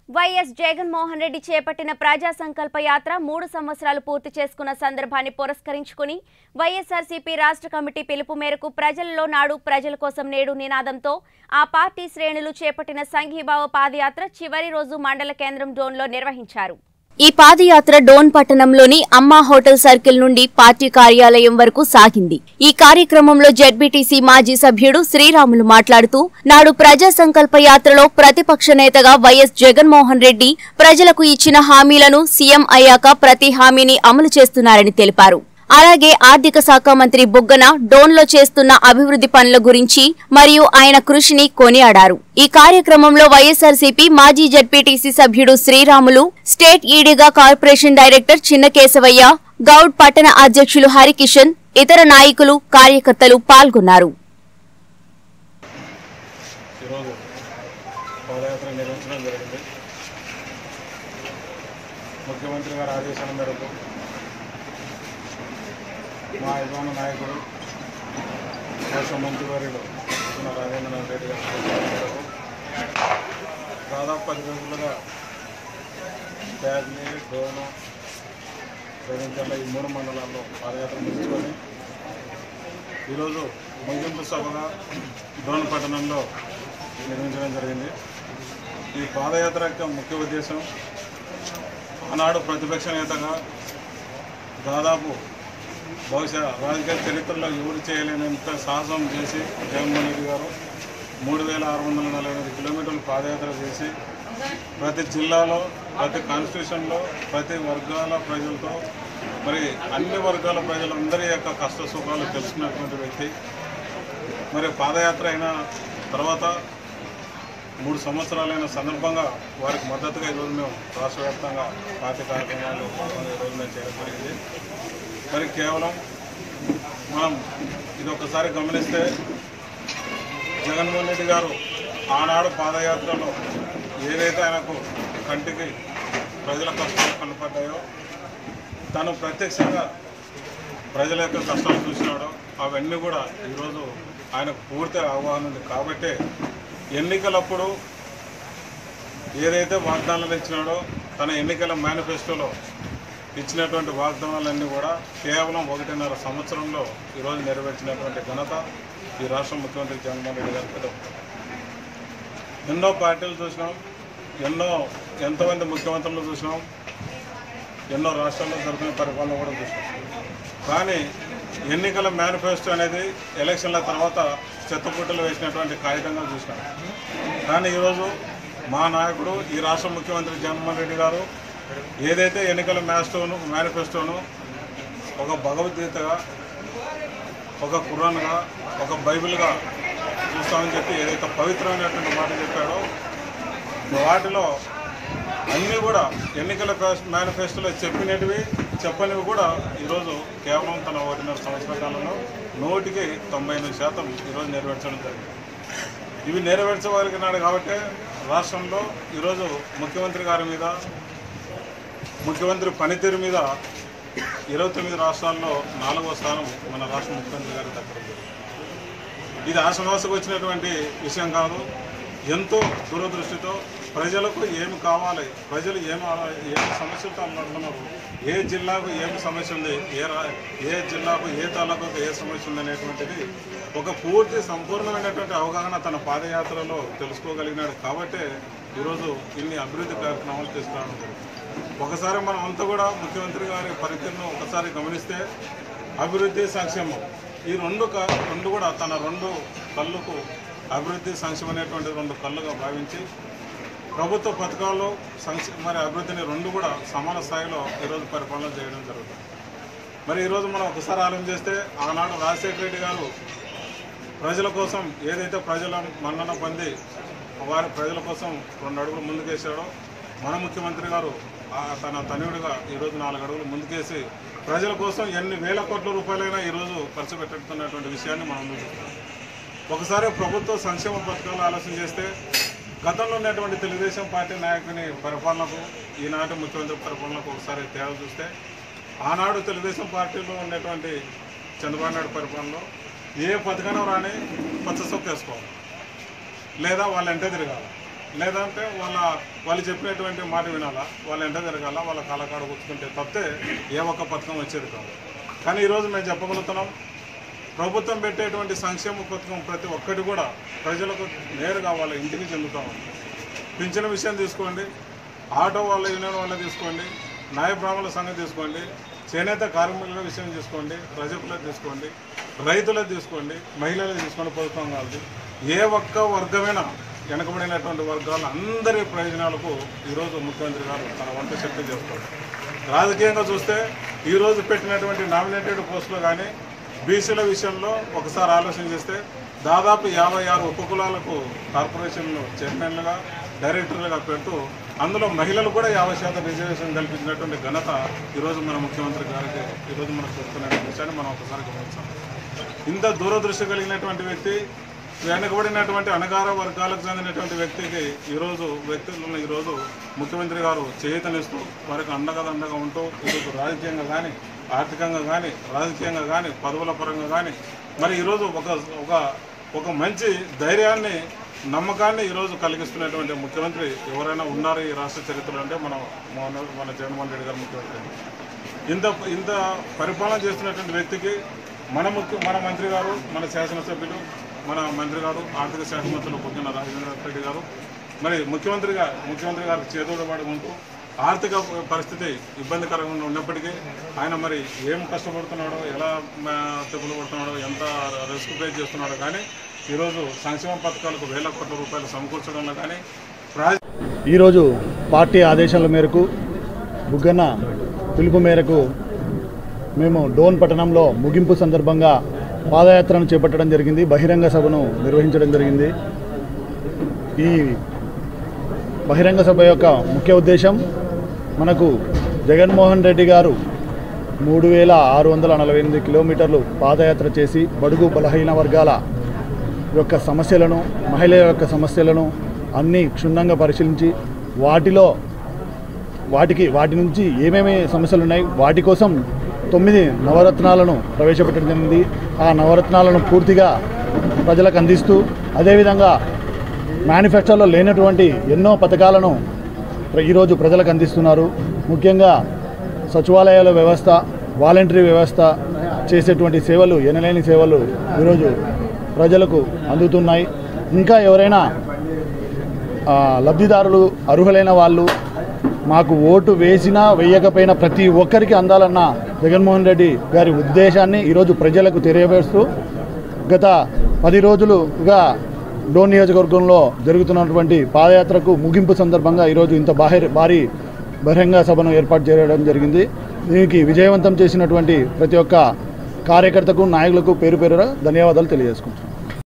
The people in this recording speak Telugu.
వైఎస్ జగన్మోహన్ రెడ్డి చేపట్టిన ప్రజా సంకల్ప యాత్ర మూడు సంవత్సరాలు పూర్తి చేసుకున్న సందర్భాన్ని పురస్కరించుకుని వైఎస్ఆర్సీపీ రాష్ట్ర కమిటీ పిలుపు మేరకు ప్రజలలో నాడు ప్రజల కోసం నేడు నినాదంతో ఆ పార్టీ శ్రేణులు చేపట్టిన సంఘీభావ పాదయాత్ర చివరి రోజు మండల కేంద్రం డోన్లో నిర్వహించారు ఈ పాదయాత్ర డోన్ పట్టణంలోని అమ్మా హోటల్ సర్కిల్ నుండి పార్టీ కార్యాలయం వరకు సాగింది ఈ కార్యక్రమంలో జెడ్బీటీసీ మాజీ సభ్యుడు శ్రీరాములు మాట్లాడుతూ నాడు ప్రజా సంకల్ప యాత్రలో ప్రతిపక్ష నేతగా వైఎస్ జగన్మోహన్ రెడ్డి ప్రజలకు ఇచ్చిన హామీలను సీఎం అయ్యాక ప్రతి హామీని అమలు చేస్తున్నారని తెలిపారు అలాగే ఆర్థిక శాఖ మంత్రి బుగ్గన డోన్లో చేస్తున్న అభివృద్ధి పనుల గురించి మరియు ఆయన కృషిని కొనియాడారు ఈ కార్యక్రమంలో వైఎస్ఆర్సీపీ మాజీ జడ్పీటీసీ సభ్యుడు శ్రీరాములు స్టేట్ ఈడీగా కార్పొరేషన్ డైరెక్టర్ చిన్న కేశవయ్య గౌడ్ పట్టణ అధ్యక్షులు హరికిషన్ ఇతర నాయకులు కార్యకర్తలు పాల్గొన్నారు ఈరోజు పాదయాత్ర నిర్వహించడం జరిగింది ముఖ్యమంత్రి గారి ఆదేశాల మేరకు మా యజమాన నాయకుడు రాష్ట్ర మంత్రివర్యులు కృష్ణ రాజేంద్రనాథ్ రెడ్డి గారి ఆదేశాల మేరకు దాదాపు పది రోజులుగా బ్యాగ్ని డోను జగన్చల్ల ఈ మూడు మండలాల్లో పాదయాత్ర ముగించుకొని ఈరోజు ముగింపు సభగా డోన్ పట్టణంలో నిర్మించడం జరిగింది ఈ పాదయాత్ర యొక్క ముఖ్య ఉద్దేశం ఆనాడు ప్రతిపక్ష నేతగా దాదాపు బహుశా రాజకీయ చరిత్రలో ఎవరు చేయలేనంత సాహసం చేసి జగన్మోహన్ రెడ్డి గారు మూడు వేల ఆరు వందల నలభై ఎనిమిది కిలోమీటర్లు పాదయాత్ర చేసి ప్రతి జిల్లాలో ప్రతి కాన్స్టిట్యూషన్లో ప్రతి వర్గాల ప్రజలతో మరి అన్ని వర్గాల ప్రజలందరి యొక్క కష్ట సుఖాలు తెలుసుకున్నటువంటి వ్యక్తి మరి పాదయాత్ర అయిన తర్వాత మూడు సంవత్సరాలైన సందర్భంగా వారికి మద్దతుగా ఈరోజు మేము రాష్ట్ర వ్యాప్తంగా పార్టీ కార్యక్రమాలు భాగంగా ఈరోజు మేము చేయడం జరిగింది మరి కేవలం మనం ఇది ఒకసారి గమనిస్తే జగన్మోహన్ రెడ్డి గారు ఆనాడు పాదయాత్రలో ఏదైతే ఆయనకు కంటికి ప్రజల కష్టాలు కనపడ్డాయో తను ప్రత్యక్షంగా ప్రజల యొక్క కష్టాలు చూసినాడో అవన్నీ కూడా ఈరోజు ఆయనకు పూర్తి అవగాహన ఉంది కాబట్టే ఎన్నికలప్పుడు ఏదైతే వాగ్దానాలు ఇచ్చినాడో తన ఎన్నికల మేనిఫెస్టోలో ఇచ్చినటువంటి వాగ్దానాలన్నీ కూడా కేవలం ఒకటిన్నర సంవత్సరంలో ఈరోజు నెరవేర్చినటువంటి ఘనత ఈ రాష్ట్ర ముఖ్యమంత్రి జగన్మోహన్ రెడ్డి గారి మీద ఉంది. ఎన్నో పార్టీలు చూసినాం ఎన్నో ఎంతోమంది ముఖ్యమంత్రులు చూసినాం ఎన్నో రాష్ట్రాల్లో జరిపిన పరిపాలన కూడా చూసినాం కానీ ఎన్నికల మేనిఫెస్టో అనేది ఎలక్షన్ల తర్వాత చెత్తపుట్టలు వేసినటువంటి కాగితంగా చూసినాం కానీ ఈరోజు మా నాయకుడు ఈ రాష్ట్ర ముఖ్యమంత్రి జగన్మోహన్ రెడ్డి గారు ఏదైతే ఎన్నికల మేస్టోను మేనిఫెస్టోను ఒక భగవద్గీతగా ఒక ఖురాన్గా ఒక బైబిల్గా చూస్తామని చెప్పి ఏదైతే పవిత్రమైనటువంటి మాట చెప్పాడో వాటిలో అన్నీ కూడా ఎన్నికల మేనిఫెస్టోలో చెప్పినటివి చెప్పనివి కూడా ఈరోజు కేవలం తన ఒకటిన్నర సంవత్సరాల కాలంలో నూటికి తొంభై ఎనిమిది శాతం ఈరోజు నెరవేర్చడం జరిగింది ఇవి నెరవేర్చగలిగినాడు కాబట్టి రాష్ట్రంలో ఈరోజు ముఖ్యమంత్రి గారి మీద ముఖ్యమంత్రి పనితీరు మీద ఇరవై తొమ్మిది రాష్ట్రాల్లో నాలుగో స్థానం మన రాష్ట్ర ముఖ్యమంత్రి గారి దగ్గర ఉంది ఇది ఆశమాసకు వచ్చినటువంటి విషయం కాదు ఎంతో దూరదృష్టితో ప్రజలకు ఏమి కావాలి ప్రజలు ఏమి ఏమి సమస్యలతో అల్లాడుతున్నారు ఏ జిల్లాకు ఏమి సమస్య ఉంది ఏ రా ఏ జిల్లాకు ఏ తాలూకాకు ఏ సమస్య ఉంది అనేటువంటిది ఒక పూర్తి సంపూర్ణమైనటువంటి అవగాహన తన పాదయాత్రలో తెలుసుకోగలిగినాడు కాబట్టే ఈరోజు ఇన్ని అభివృద్ధి కార్యక్రమాలు తీసుకురావడం జరిగింది ఒకసారి మనం అంతా కూడా ముఖ్యమంత్రి గారి పనితీరును ఒకసారి గమనిస్తే అభివృద్ధి సంక్షేమం ఈ రెండు క- రెండు కూడా తన రెండు కళ్ళకు అభివృద్ధి సంక్షేమం అనేటువంటి రెండు కళ్ళుగా భావించి ప్రభుత్వ పథకాలు సంక్షేమ మరి అభివృద్ధిని రెండు కూడా సమాన స్థాయిలో ఈరోజు పరిపాలన చేయడం జరుగుతుంది మరి ఈరోజు మనం ఒకసారి ఆలోచన చేస్తే ఆనాడు రాజశేఖర రెడ్డి గారు ప్రజల కోసం ఏదైతే ప్రజల మన్నన పొంది వారి ప్రజల కోసం రెండు అడుగులు ముందుకేసాడో మన ముఖ్యమంత్రి గారు ఆ తన తనయుడిగా ఈరోజు నాలుగు అడుగులు ముందుకేసి ప్రజల కోసం ఎన్ని వేల కోట్ల రూపాయలైనా ఈరోజు ఖర్చు పెట్టేస్తున్నటువంటి విషయాన్ని మనం చూస్తున్నాం ఒకసారి ప్రభుత్వ సంక్షేమ పథకాలు ఆలోచన చేస్తే గతంలో ఉన్నటువంటి తెలుగుదేశం పార్టీ నాయకుని పరిపాలనకు ఈనాటి ముఖ్యమంత్రి పరిపాలనకు ఒకసారి తేడా చూస్తే ఆనాడు తెలుగుదేశం పార్టీలో ఉన్నటువంటి చంద్రబాబు నాయుడు పరిపాలనలో ఏ పథకం రాని పచ్చ సొక్కు వేసుకోవాలి లేదా వాళ్ళ ఎంటే తిరగాలి లేదంటే వాళ్ళ వాళ్ళు చెప్పినటువంటి మాట వినాలా వాళ్ళ ఎంట తిరగాల వాళ్ళ కాలకాడ కూర్చుకుంటే తప్పితే ఏ ఒక్క పథకం వచ్చేది కాదు కానీ ఈరోజు మేము చెప్పగలుగుతున్నాం ప్రభుత్వం పెట్టేటువంటి సంక్షేమ పథకం ప్రతి ఒక్కటి కూడా ప్రజలకు నేరుగా వాళ్ళ ఇంటికి చెందుతా ఉంది పింఛన్ విషయం తీసుకోండి ఆటో వాళ్ళ యూనియన్ వాళ్ళ తీసుకోండి న్యాయ బ్రాహ్మణుల సంగతి తీసుకోండి చేనేత కార్మికుల విషయం తీసుకోండి రజకుల తీసుకోండి రైతుల తీసుకోండి మహిళల తీసుకోండి ప్రభుత్వం కాదు ఏ ఒక్క వర్గమైన వెనకబడినటువంటి వర్గాల అందరి ప్రయోజనాలకు ఈరోజు ముఖ్యమంత్రి గారు తన వంట శక్తి చేస్తారు రాజకీయంగా చూస్తే ఈరోజు పెట్టినటువంటి నామినేటెడ్ పోస్టులు కానీ బీసీల విషయంలో ఒకసారి ఆలోచన చేస్తే దాదాపు యాభై ఆరు ఉపకులాలకు కార్పొరేషన్లు చైర్మన్లుగా డైరెక్టర్లుగా పెడుతూ అందులో మహిళలు కూడా యాభై శాతం రిజర్వేషన్ కల్పించినటువంటి ఘనత ఈరోజు మన ముఖ్యమంత్రి గారికి ఈరోజు మనం చూస్తున్న విషయాన్ని మనం ఒకసారి గమనించాం ఇంత దూరదృష్టి కలిగినటువంటి వ్యక్తి వెనకబడినటువంటి అణగార వర్గాలకు చెందినటువంటి వ్యక్తికి ఈరోజు వ్యక్తులను ఈరోజు ముఖ్యమంత్రి గారు చేతనిస్తూ వారికి అండగా అండగా ఉంటూ ఈరోజు రాజకీయంగా కానీ ఆర్థికంగా కానీ రాజకీయంగా కానీ పదవుల పరంగా కానీ మరి ఈరోజు ఒక ఒక ఒక మంచి ధైర్యాన్ని నమ్మకాన్ని ఈరోజు కలిగిస్తున్నటువంటి ముఖ్యమంత్రి ఎవరైనా ఉన్నారు ఈ రాష్ట్ర చరిత్రలో అంటే మన మన- మన జగన్మోహన్ రెడ్డి గారు ముఖ్యమంత్రి ఇంత ఇంత పరిపాలన చేస్తున్నటువంటి వ్యక్తికి మన ముఖ్య మన మంత్రి గారు మన శాసనసభ్యులు మన మంత్రి గారు ఆర్థిక శాఖ మంత్రులు పొద్దున్న రాజేంద్ర రెడ్డి గారు మరి ముఖ్యమంత్రిగా ముఖ్యమంత్రి గారు చేదోడబడి ఉంటూ ఆర్థిక పరిస్థితి ఇబ్బందికరంగా ఉన్నప్పటికీ ఆయన మరి ఏం కష్టపడుతున్నాడో ఎలా ఆ, తెగులు పడుతున్నాడో ఎంత రిస్క్ ఫేస్ చేస్తున్నాడో కానీ ఈరోజు సంక్షేమ పథకాలకు వేల కోట్ల రూపాయలు సమకూర్చడంలో కానీ ప్రా ఈరోజు పార్టీ ఆదేశాల మేరకు బుగ్గన్న పిలుపు మేరకు మేము డోన్ పట్టణంలో ముగింపు సందర్భంగా పాదయాత్రను చేపట్టడం జరిగింది బహిరంగ సభను నిర్వహించడం జరిగింది ఈ బహిరంగ సభ యొక్క ముఖ్య ఉద్దేశం మనకు జగన్మోహన్ రెడ్డి గారు మూడు వేల ఆరు వందల నలభై ఎనిమిది కిలోమీటర్లు పాదయాత్ర చేసి బడుగు బలహీన వర్గాల యొక్క సమస్యలను మహిళల యొక్క సమస్యలను అన్నీ క్షుణ్ణంగా పరిశీలించి వాటిలో వాటికి వాటి నుంచి ఏమేమి సమస్యలు ఉన్నాయి వాటి కోసం తొమ్మిది నవరత్నాలను ప్రవేశపెట్టడం జరిగింది ఆ నవరత్నాలను పూర్తిగా ప్రజలకు అందిస్తూ అదేవిధంగా మేనిఫెస్టోలో లేనటువంటి ఎన్నో పథకాలను ప్ర- ఈరోజు ప్రజలకు అందిస్తున్నారు ముఖ్యంగా సచివాలయాల వ్యవస్థ వాలంటరీ వ్యవస్థ చేసేటువంటి సేవలు ఎనలేని సేవలు ఈరోజు ప్రజలకు అందుతున్నాయి ఇంకా ఎవరైనా ఆ, లబ్ధిదారులు అర్హులైన వాళ్ళు మాకు ఓటు వేసినా వేయకపోయినా ప్రతి ఒక్కరికి అందాలన్న జగన్మోహన్ రెడ్డి గారి ఉద్దేశాన్ని ఈరోజు ప్రజలకు తెలియజేస్తూ గత పది రోజులుగా డోన్ నియోజకవర్గంలో జరుగుతున్నటువంటి పాదయాత్రకు ముగింపు సందర్భంగా ఈరోజు ఇంత భారీ భారీ బహిరంగ సభను ఏర్పాటు చేయడం జరిగింది దీనికి విజయవంతం చేసినటువంటి ప్రతి ఒక్క కార్యకర్తకు నాయకులకు పేరు పేరున ధన్యవాదాలు తెలియజేసుకుంటున్నాను